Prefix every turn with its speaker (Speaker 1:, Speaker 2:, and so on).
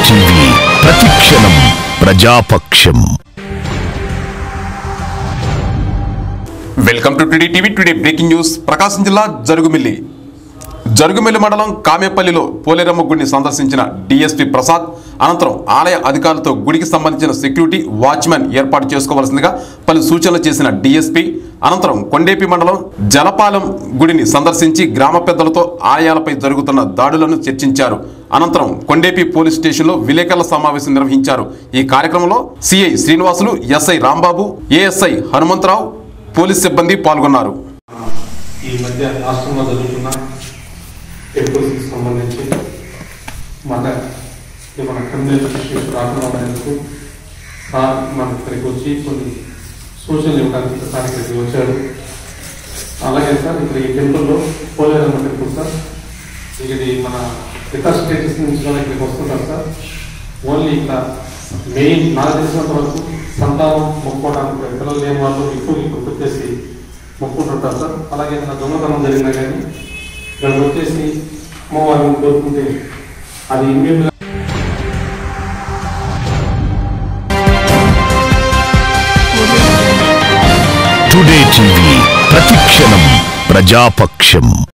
Speaker 1: TV ప్రతిక్షణం ప్రజాపక్షం
Speaker 2: welcome to today TV today breaking news Prakasam జిల్లా జరుగుమిల్లి జరుగుమిల్లి మండలం కామేపల్లిలో పోలేరమ్మ గుడిని సందర్శించిన డిఎస్పి ప్రసాద్ అనంతరం ఆలయ అధికారులతో గుడికి సంబంధించిన సెక్యూరిటీ వాచ్మెన్ ఏర్పాటు చేసుకోవాల్సిందిగా పలు సూచనలు చేసిన డిఎస్పి అనంతరం కొండేపి మండలం జలపాలెం గుడిని సందర్శించి గ్రామ పెద్దలతో ఆలయాలపై జరుగుతున్న దాడులను చర్చించారు అనంతరం కొండేపి పోలీస్ స్టేషన్లో విలేకరుల సమావేశం నిర్వహించారు ఈ కార్యక్రమంలో CI Srinivasulu SI Rambabu ASI Hanumantharao police సిబ్బంది పాల్గొన్నారు
Speaker 3: ఈ మధ్య రాష్ట్రంలో జరుగుతున్న టెంపుల్స్కి సంబంధించి మన ఈ మన క్రిమినల్ ఇష్యూస్ రాకుండా ఉండేందుకు సార్ మన ఇక్కడికి వచ్చి కొన్ని సూచనలు ఇవ్వడానికి సార్ ఇక్కడికి వచ్చాడు అలాగే సార్ ఇక్కడ ఈ టెంపుల్లో పోలేరమ్మ టెంపుల్ సార్ ఇది మన ఇతర స్టేటస్ నుంచి కూడా ఇక్కడికి వస్తున్నారు సార్ ఓన్లీ ఇక్కడ మెయిన్ నాకు తెలిసినంత వరకు సంతానం మొక్కుకోవడానికి పిల్లలు లేని వాళ్ళు ఎక్కువ ఇక్కడ వచ్చేసి మొక్కుంటుంటారు సార్ అలాగే ఏదైనా దొంగతనం జరిగినా కానీ ఇక్కడ వచ్చేసి అమ్మవారిని కోరుకుంటే అది ఇమ్మీడియట్గా
Speaker 1: టుడే టీవీ ప్రతిక్షణం ప్రజాపక్షం